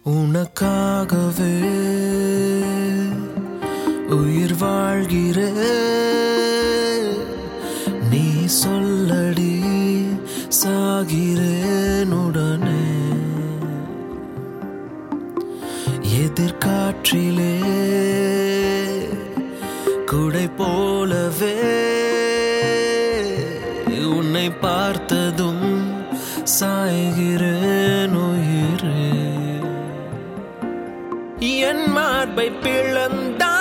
உனக்காகவே உயிர் வாழ்கிறே நீ சொல்லடி சாகிறேன் உடனே எதிர்காற்றிலே குடை போலவே உன்னை பார்த்ததும் சாய்கிறேன் உயிரே என் மார்பை பிளந்தாய்